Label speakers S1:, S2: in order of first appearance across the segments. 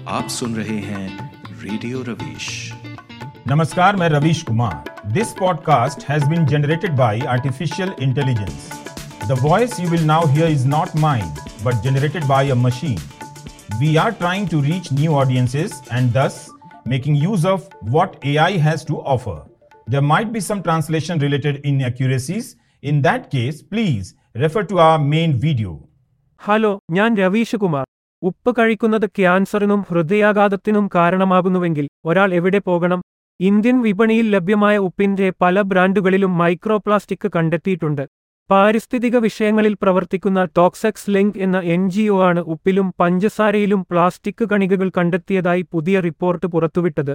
S1: आप सुन रहे हैं रेडियो रवीश
S2: नमस्कार मैं Ravish Kumar this podcast has been generated by artificial intelligence the voice you will now hear is not mine but generated by a machine we are trying to reach new audiences and thus making use of what AI has to offer. There might be some translation related inaccuracies. In that case, please refer to our main video.
S3: Hello ഞാൻ രവീഷ് കുമാർ ഉപ്പ് കഴിക്കുന്നത് ക്യാൻസറിനും ഹൃദയാഘാതത്തിനും കാരണമാകുന്നുവെങ്കിൽ ഒരാൾ എവിടെ പോകണം Indian വിപണിയിൽ ലഭ്യമായ ഉപ്പിന്റെ പല ബ്രാൻഡുകളിലും മൈക്രോപ്ലാസ്റ്റിക് കണ്ടെത്തിയിട്ടുണ്ട് പാരിസ്ഥിതിക വിഷയങ്ങളിൽ പ്രവർത്തിക്കുന്ന ടോക്സെക്സ് ലിങ്ക് എന്ന എൻ ജി ഒ ആണ് ഉപ്പിലും പഞ്ചസാരയിലും പ്ലാസ്റ്റിക് കണികകൾ കണ്ടെത്തിയതായി പുതിയ റിപ്പോർട്ട് പുറത്തുവിട്ടത്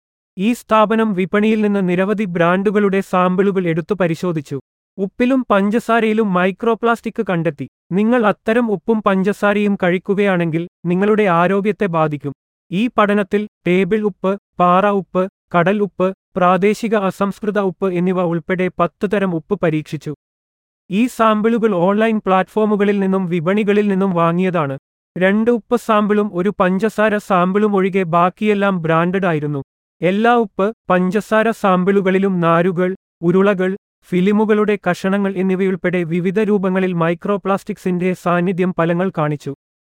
S3: ഈ സ്ഥാപനം വിപണിയിൽ നിന്ന് നിരവധി ബ്രാൻഡുകളുടെ സാമ്പിളുകൾ എടുത്തു പരിശോധിച്ചു ഉപ്പിലും പഞ്ചസാരയിലും മൈക്രോപ്ലാസ്റ്റിക് കണ്ടെത്തി നിങ്ങൾ അത്തരം ഉപ്പും പഞ്ചസാരയും കഴിക്കുകയാണെങ്കിൽ നിങ്ങളുടെ ആരോഗ്യത്തെ ബാധിക്കും ഈ പഠനത്തിൽ ടേബിൾ ഉപ്പ് പാറ ഉപ്പ് കടൽ ഉപ്പ് പ്രാദേശിക അസംസ്കൃത ഉപ്പ് എന്നിവ ഉൾപ്പെടെ പത്ത് തരം ഉപ്പ് പരീക്ഷിച്ചു ഈ സാമ്പിളുകൾ ഓൺലൈൻ പ്ലാറ്റ്ഫോമുകളിൽ നിന്നും വിപണികളിൽ നിന്നും വാങ്ങിയതാണ് രണ്ട് ഉപ്പ് സാമ്പിളും ഒരു പഞ്ചസാര സാമ്പിളും ഒഴികെ ബാക്കിയെല്ലാം ബ്രാൻഡഡ് ആയിരുന്നു എല്ലാ ഉപ്പ് പഞ്ചസാര സാമ്പിളുകളിലും നാരുകൾ ഉരുളകൾ ഫിലിമുകളുടെ കഷണങ്ങൾ എന്നിവയുൾപ്പെടെ വിവിധ രൂപങ്ങളിൽ മൈക്രോപ്ലാസ്റ്റിക്സിന്റെ സാന്നിധ്യം ഫലങ്ങൾ കാണിച്ചു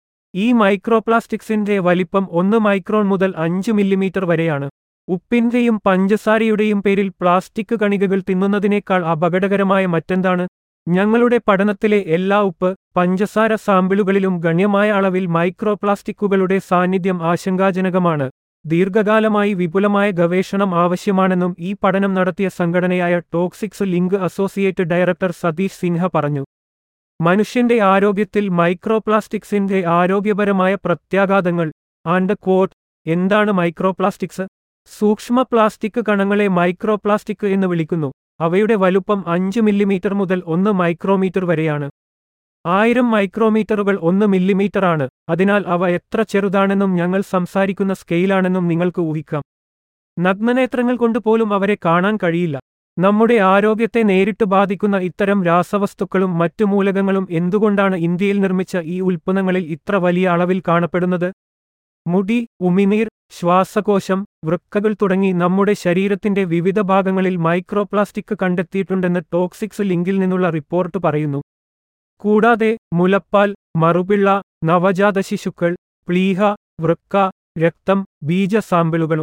S3: ഈ മൈക്രോപ്ലാസ്റ്റിക്സിന്റെ വലിപ്പം ഒന്ന് മൈക്രോൺ മുതൽ അഞ്ച് മില്ലിമീറ്റർ വരെയാണ് ഉപ്പിന്റെയും പഞ്ചസാരയുടെയും പേരിൽ പ്ലാസ്റ്റിക് കണികകൾ തിന്നുന്നതിനേക്കാൾ അപകടകരമായ മറ്റെന്താണ് ഞങ്ങളുടെ പഠനത്തിലെ എല്ലാ ഉപ്പ് പഞ്ചസാര സാമ്പിളുകളിലും ഗണ്യമായ അളവിൽ മൈക്രോപ്ലാസ്റ്റിക്കുകളുടെ സാന്നിധ്യം ആശങ്കാജനകമാണ് ദീർഘകാലമായി വിപുലമായ ഗവേഷണം ആവശ്യമാണെന്നും ഈ പഠനം നടത്തിയ സംഘടനയായ Toxics Link associate director Satish Sinha പറഞ്ഞു മനുഷ്യന്റെ ആരോഗ്യത്തിൽ മൈക്രോപ്ലാസ്റ്റിക്സിന്റെ ആരോഗ്യപരമായ പ്രത്യാഘാതങ്ങൾ ആൻഡ് കോട്ട് എന്താണ് മൈക്രോപ്ലാസ്റ്റിക്സ് സൂക്ഷ്മ പ്ലാസ്റ്റിക് കണങ്ങളെ മൈക്രോപ്ലാസ്റ്റിക് എന്ന് വിളിക്കുന്നു അവയുടെ വലുപ്പം അഞ്ച് മില്ലിമീറ്റർ മുതൽ ഒന്ന് മൈക്രോമീറ്റർ വരെയാണ് ആയിരം മൈക്രോമീറ്ററുകൾ ഒന്ന് മില്ലിമീറ്ററാണ് അതിനാൽ അവ എത്ര ചെറുതാണെന്നും ഞങ്ങൾ സംസാരിക്കുന്ന സ്കെയിലാണെന്നും നിങ്ങൾക്ക് ഊഹിക്കാം നഗ്നനേത്രങ്ങൾ കൊണ്ട് പോലും അവരെ കാണാൻ കഴിയില്ല നമ്മുടെ ആരോഗ്യത്തെ നേരിട്ട് ബാധിക്കുന്ന ഇത്തരം രാസവസ്തുക്കളും മറ്റു മൂലകങ്ങളും എന്തുകൊണ്ടാണ് ഇന്ത്യയിൽ നിർമ്മിച്ച ഈ ഉൽപ്പന്നങ്ങളിൽ ഇത്ര വലിയ അളവിൽ കാണപ്പെടുന്നത് മുടി ഉമിനീർ ശ്വാസകോശം വൃക്കകൾ തുടങ്ങി നമ്മുടെ ശരീരത്തിന്റെ വിവിധ ഭാഗങ്ങളിൽ മൈക്രോപ്ലാസ്റ്റിക് കണ്ടെത്തിയിട്ടുണ്ടെന്ന് ടോക്സിക്സ് ലിങ്കിൽ നിന്നുള്ള റിപ്പോർട്ട് പറയുന്നു കൂടാതെ മുലപ്പാൽ മറുപിള്ള നവജാത ശിശുക്കൾ പ്ലീഹ വൃക്ക രക്തം ബീജ സാമ്പിളുകളും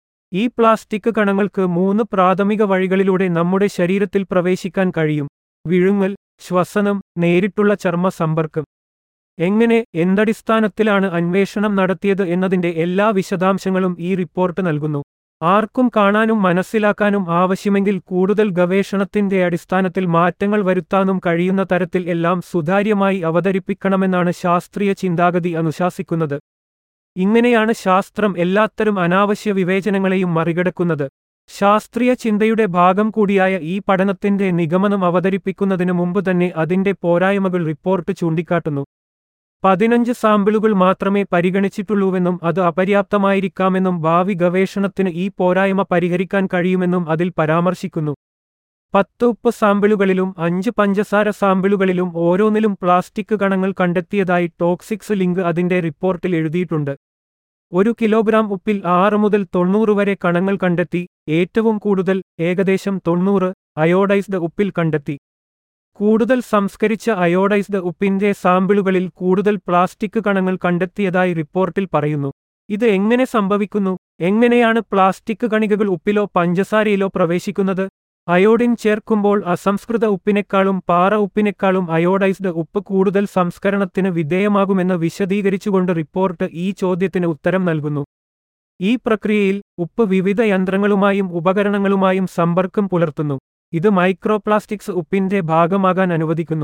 S3: ഈ പ്ലാസ്റ്റിക് കണങ്ങൾക്ക് മൂന്ന് പ്രാഥമിക വഴികളിലൂടെ നമ്മുടെ ശരീരത്തിൽ പ്രവേശിക്കാൻ കഴിയും വിഴുങ്ങൽ ശ്വസനം നേരിട്ടുള്ള ചർമ്മ സമ്പർക്കം എങ്ങനെ എന്തടിസ്ഥാനത്തിലാണ് അന്വേഷണം നടത്തിയത് എന്നതിന്റെ എല്ലാ വിശദാംശങ്ങളും ഈ റിപ്പോർട്ട് നൽകുന്നു ആർക്കും കാണാനും മനസ്സിലാക്കാനും ആവശ്യമെങ്കിൽ കൂടുതൽ ഗവേഷണത്തിന്റെ അടിസ്ഥാനത്തിൽ മാറ്റങ്ങൾ വരുത്താനും കഴിയുന്ന തരത്തിൽ എല്ലാം സുതാര്യമായി അവതരിപ്പിക്കണമെന്നാണ് ശാസ്ത്രീയ ചിന്താഗതി അനുശാസിക്കുന്നത് ഇങ്ങനെയാണ് ശാസ്ത്രം എല്ലാത്തരം അനാവശ്യ വിവേചനങ്ങളെയും മറികടക്കുന്നത് ശാസ്ത്രീയ ചിന്തയുടെ ഭാഗം കൂടിയായ ഈ പഠനത്തിന്റെ നിഗമനം അവതരിപ്പിക്കുന്നതിനു മുമ്പ് തന്നെ അതിന്റെ പോരായ്മകൾ റിപ്പോർട്ട് ചൂണ്ടിക്കാട്ടുന്നു പതിനഞ്ച് സാമ്പിളുകൾ മാത്രമേ പരിഗണിച്ചിട്ടുള്ളൂവെന്നും അത് അപര്യാപ്തമായിരിക്കാമെന്നും ഭാവി ഗവേഷണത്തിന് ഈ പോരായ്മ പരിഹരിക്കാൻ കഴിയുമെന്നും അതിൽ പരാമർശിക്കുന്നു പത്ത് ഉപ്പ് സാമ്പിളുകളിലും അഞ്ച് പഞ്ചസാര സാമ്പിളുകളിലും ഓരോന്നിലും പ്ലാസ്റ്റിക് കണങ്ങൾ കണ്ടെത്തിയതായി ടോക്സിക്സ് ലിങ്ക് അതിന്റെ റിപ്പോർട്ടിൽ എഴുതിയിട്ടുണ്ട് ഒരു കിലോഗ്രാം ഉപ്പിൽ ആറ് മുതൽ തൊണ്ണൂറ് വരെ കണങ്ങൾ കണ്ടെത്തി ഏറ്റവും കൂടുതൽ ഏകദേശം തൊണ്ണൂറ് അയോഡൈസ്ഡ് ഉപ്പിൽ കണ്ടെത്തി കൂടുതൽ സംസ്കരിച്ച അയോഡൈസ്ഡ് ഉപ്പിന്റെ സാമ്പിളുകളിൽ കൂടുതൽ പ്ലാസ്റ്റിക് കണങ്ങൾ കണ്ടെത്തിയതായി റിപ്പോർട്ടിൽ പറയുന്നു ഇത് എങ്ങനെ സംഭവിക്കുന്നു എങ്ങനെയാണ് പ്ലാസ്റ്റിക് കണികകൾ ഉപ്പിലോ പഞ്ചസാരയിലോ പ്രവേശിക്കുന്നത് അയോഡിൻ ചേർക്കുമ്പോൾ അസംസ്കൃത ഉപ്പിനേക്കാളും പാറ ഉപ്പിനേക്കാളും അയോഡൈസ്ഡ് ഉപ്പ് കൂടുതൽ സംസ്കരണത്തിന് വിധേയമാകുമെന്ന് വിശദീകരിച്ചുകൊണ്ട് റിപ്പോർട്ട് ഈ ചോദ്യത്തിന് ഉത്തരം നൽകുന്നു ഈ പ്രക്രിയയിൽ ഉപ്പ് വിവിധ യന്ത്രങ്ങളുമായും ഉപകരണങ്ങളുമായും സമ്പർക്കം പുലർത്തുന്നു ഇത് മൈക്രോപ്ലാസ്റ്റിക്സ് ഉപ്പിന്റെ ഭാഗമാകാൻ അനുവദിക്കുന്നു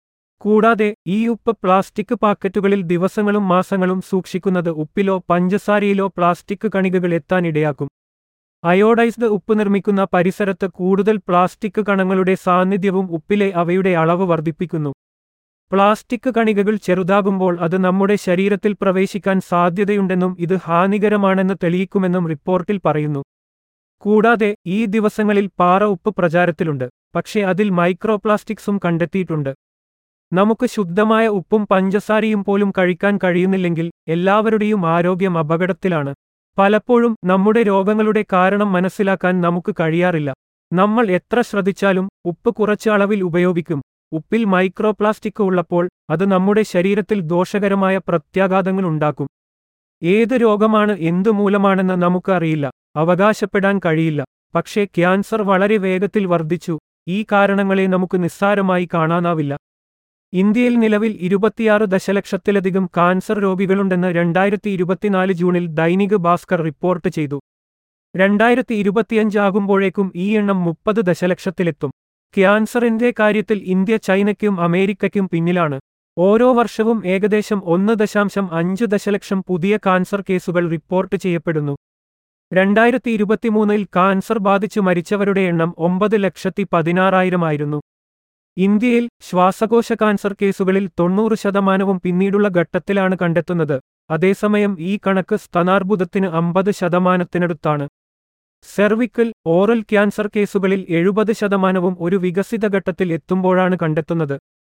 S3: കൂടാതെ ഈ ഉപ്പ് പ്ലാസ്റ്റിക് പാക്കറ്റുകളിൽ ദിവസങ്ങളും മാസങ്ങളും സൂക്ഷിക്കുന്നത് ഉപ്പിലോ പഞ്ചസാരയിലോ പ്ലാസ്റ്റിക് കണികകൾ എത്താനിടയാക്കും അയോഡൈസ്ഡ് ഉപ്പ് നിർമ്മിക്കുന്ന പരിസരത്ത് കൂടുതൽ പ്ലാസ്റ്റിക് കണങ്ങളുടെ സാന്നിധ്യവും ഉപ്പിലെ അവയുടെ അളവ് വർദ്ധിപ്പിക്കുന്നു പ്ലാസ്റ്റിക് കണികകൾ ചെറുതാകുമ്പോൾ അത് നമ്മുടെ ശരീരത്തിൽ പ്രവേശിക്കാൻ സാധ്യതയുണ്ടെന്നും ഇത് ഹാനികരമാണെന്ന് തെളിയിക്കുമെന്നും റിപ്പോർട്ടിൽ പറയുന്നു കൂടാതെ ഈ ദിവസങ്ങളിൽ പാറ ഉപ്പ് പ്രചാരത്തിലുണ്ട് പക്ഷേ അതിൽ മൈക്രോപ്ലാസ്റ്റിക്സും കണ്ടെത്തിയിട്ടുണ്ട് നമുക്ക് ശുദ്ധമായ ഉപ്പും പഞ്ചസാരയും പോലും കഴിക്കാൻ കഴിയുന്നില്ലെങ്കിൽ എല്ലാവരുടെയും ആരോഗ്യം അപകടത്തിലാണ് പലപ്പോഴും നമ്മുടെ രോഗങ്ങളുടെ കാരണം മനസ്സിലാക്കാൻ നമുക്ക് കഴിയാറില്ല നമ്മൾ എത്ര ശ്രദ്ധിച്ചാലും ഉപ്പ് കുറച്ച് അളവിൽ ഉപയോഗിക്കും ഉപ്പിൽ മൈക്രോപ്ലാസ്റ്റിക് ഉള്ളപ്പോൾ അത് നമ്മുടെ ശരീരത്തിൽ ദോഷകരമായ പ്രത്യാഘാതങ്ങൾ ഉണ്ടാക്കും ഏത് രോഗമാണ് എന്തു മൂലമാണെന്ന് നമുക്ക് അറിയില്ല അവകാശപ്പെടാൻ കഴിയില്ല പക്ഷേ ക്യാൻസർ വളരെ വേഗത്തിൽ വർദ്ധിച്ചു ഈ കാരണങ്ങളെ നമുക്ക് നിസ്സാരമായി കാണാനാവില്ല ഇന്ത്യയിൽ നിലവിൽ ഇരുപത്തിയാറ് ദശലക്ഷത്തിലധികം കാൻസർ രോഗികളുണ്ടെന്ന് രണ്ടായിരത്തി ഇരുപത്തിനാല് ജൂണിൽ ദൈനിക് ഭാസ്കർ റിപ്പോർട്ട് ചെയ്തു രണ്ടായിരത്തി ഇരുപത്തിയഞ്ചാകുമ്പോഴേക്കും ഈ എണ്ണം മുപ്പത് ദശലക്ഷത്തിലെത്തും ക്യാൻസറിന്റെ കാര്യത്തിൽ ഇന്ത്യ ചൈനയ്ക്കും അമേരിക്കയ്ക്കും പിന്നിലാണ് ഓരോ വർഷവും ഏകദേശം ഒന്ന് ദശാംശം അഞ്ച് ദശലക്ഷം പുതിയ കാൻസർ കേസുകൾ റിപ്പോർട്ട് ചെയ്യപ്പെടുന്നു രണ്ടായിരത്തി ഇരുപത്തിമൂന്നിൽ കാൻസർ ബാധിച്ച് മരിച്ചവരുടെ എണ്ണം ഒമ്പത് ലക്ഷത്തി പതിനാറായിരമായിരുന്നു ഇന്ത്യയിൽ ശ്വാസകോശ കാൻസർ കേസുകളിൽ തൊണ്ണൂറ് ശതമാനവും പിന്നീടുള്ള ഘട്ടത്തിലാണ് കണ്ടെത്തുന്നത് അതേസമയം ഈ കണക്ക് സ്തനാർബുദത്തിന് അമ്പത് ശതമാനത്തിനടുത്താണ് സെർവിക്കൽ ഓറൽ ക്യാൻസർ കേസുകളിൽ എഴുപത് ശതമാനവും ഒരു വികസിത ഘട്ടത്തിൽ എത്തുമ്പോഴാണ് കണ്ടെത്തുന്നത്